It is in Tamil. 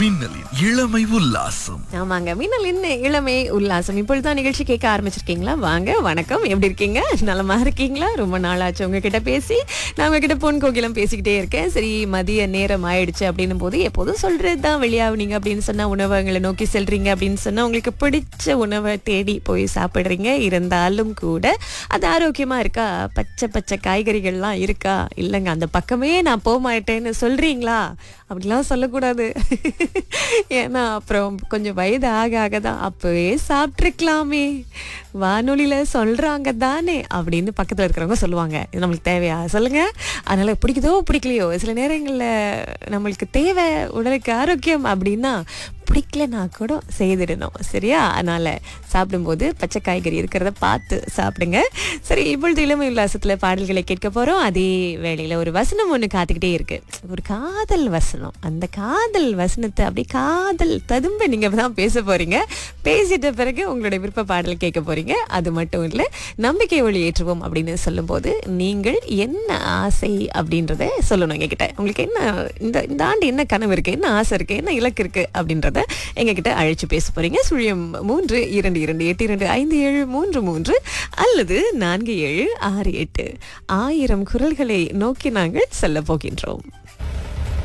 மின்னலின் இளமை உல்லாசம் ஆமாங்க மின்னல் என்ன இளமை உல்லாசம் இப்பொழுதுதான் நிகழ்ச்சி கேட்க ஆரம்பிச்சிருக்கீங்களா வாங்க வணக்கம் எப்படி இருக்கீங்க நலமா இருக்கீங்களா ரொம்ப நாளாச்சு உங்ககிட்ட பேசி நான் உங்ககிட்ட பொன் கோகிலம் பேசிக்கிட்டே இருக்கேன் சரி மதிய நேரம் ஆயிடுச்சு அப்படின்னும் போது எப்போதும் சொல்றது தான் வெளியாகுனீங்க அப்படின்னு சொன்னா உணவகங்களை நோக்கி செல்றீங்க அப்படின்னு சொன்னா உங்களுக்கு பிடிச்ச உணவை தேடி போய் சாப்பிடுறீங்க இருந்தாலும் கூட அது ஆரோக்கியமா இருக்கா பச்சை பச்சை காய்கறிகள்லாம் இருக்கா இல்லைங்க அந்த பக்கமே நான் போக மாட்டேன்னு சொல்றீங்களா அப்படிலாம் சொல்லக்கூடாது ஏன்னா அப்புறம் கொஞ்சம் வயது ஆக ஆக தான் அப்பவே சாப்பிட்ருக்கலாமே வானொலியில சொல்றாங்க தானே அப்படின்னு பக்கத்துல இருக்கிறவங்க சொல்லுவாங்க இது நம்மளுக்கு தேவையா சொல்லுங்க அதனால பிடிக்குதோ பிடிக்கலையோ சில நேரங்கள்ல நம்மளுக்கு தேவை உடலுக்கு ஆரோக்கியம் அப்படின்னா பிடிக்கலனா கூட செய்திடணும் சரியா அதனால சாப்பிடும்போது பச்சை காய்கறி இருக்கிறத பார்த்து சாப்பிடுங்க சரி இப்பொழுது இளமை உல்லாசத்துல பாடல்களை கேட்க போறோம் அதே வேளையில ஒரு வசனம் ஒண்ணு காத்துக்கிட்டே இருக்கு ஒரு காதல் வசனம் அந்த காதல் வசனத்தை அப்படியே காதல் ததும்ப நீங்க தான் பேச போறீங்க பேசிட்ட பிறகு உங்களுடைய விருப்ப பாடல் கேட்க போறீங்க அது மட்டும் இல்ல நம்பிக்கை ஒளி ஏற்றுவோம் அப்படின்னு சொல்லும்போது நீங்கள் என்ன ஆசை அப்படின்றத சொல்லணும் எங்ககிட்ட உங்களுக்கு என்ன இந்த இந்த ஆண்டு என்ன கனவு இருக்கு என்ன ஆசை இருக்கு என்ன இலக்கு இருக்கு அப்படின்றத எங்ககிட்ட அழைச்சு பேச போறீங்க சுழியம் மூன்று இரண்டு இரண்டு எட்டு இரண்டு ஐந்து ஏழு மூன்று மூன்று அல்லது நான்கு ஏழு ஆறு எட்டு ஆயிரம் குரல்களை நோக்கி நாங்கள் செல்ல போகின்றோம்